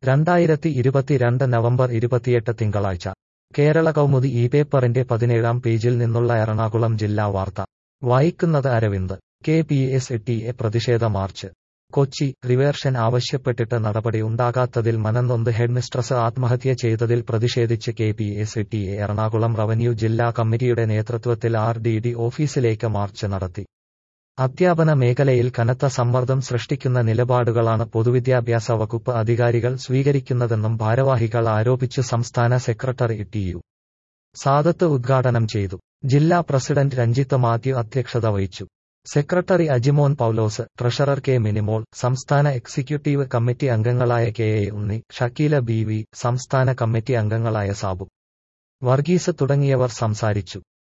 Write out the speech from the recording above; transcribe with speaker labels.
Speaker 1: രണ്ടായിരത്തി ഇരുപത്തിരണ്ട് നവംബർ ഇരുപത്തിയെട്ട് തിങ്കളാഴ്ച കേരള കൗമുദി ഈ പേപ്പറിന്റെ പതിനേഴാം പേജിൽ നിന്നുള്ള എറണാകുളം ജില്ലാ വാർത്ത വായിക്കുന്നത് Aravind K P S T A പ്രതിഷേധ മാർച്ച് കൊച്ചി റിവേർഷൻ ആവശ്യപ്പെട്ടിട്ട് നടപടി ഉണ്ടാകാത്തതിൽ മനംനൊന്ത് ഹെഡ്മിസ്ട്രസ് ആത്മഹത്യ ചെയ്തതിൽ പ്രതിഷേധിച്ച് K P S T A Ernakulam revenue ജില്ലാ കമ്മിറ്റിയുടെ നേതൃത്വത്തിൽ ആർ ഡി ഡി ഓഫീസിലേക്ക് മാർച്ച് നടത്തി അധ്യാപന മേഖലയിൽ കനത്ത സമ്മർദ്ദം സൃഷ്ടിക്കുന്ന നിലപാടുകളാണ് പൊതുവിദ്യാഭ്യാസ വകുപ്പ് അധികാരികൾ സ്വീകരിക്കുന്നതെന്നും ഭാരവാഹികൾ ആരോപിച്ചു സംസ്ഥാന സെക്രട്ടറി ടി യു സാദത്ത് ഉദ്ഘാടനം ചെയ്തു ജില്ലാ പ്രസിഡന്റ് രഞ്ജിത്ത് മാത്യു അധ്യക്ഷത വഹിച്ചു secretary Ajimon Paulose treasurer K Minimol സംസ്ഥാന എക്സിക്യൂട്ടീവ് കമ്മിറ്റി അംഗങ്ങളായ K A Unni Shakeela B V സംസ്ഥാന കമ്മിറ്റി അംഗങ്ങളായ സാബു വർഗീസ് തുടങ്ങിയവർ സംസാരിച്ചു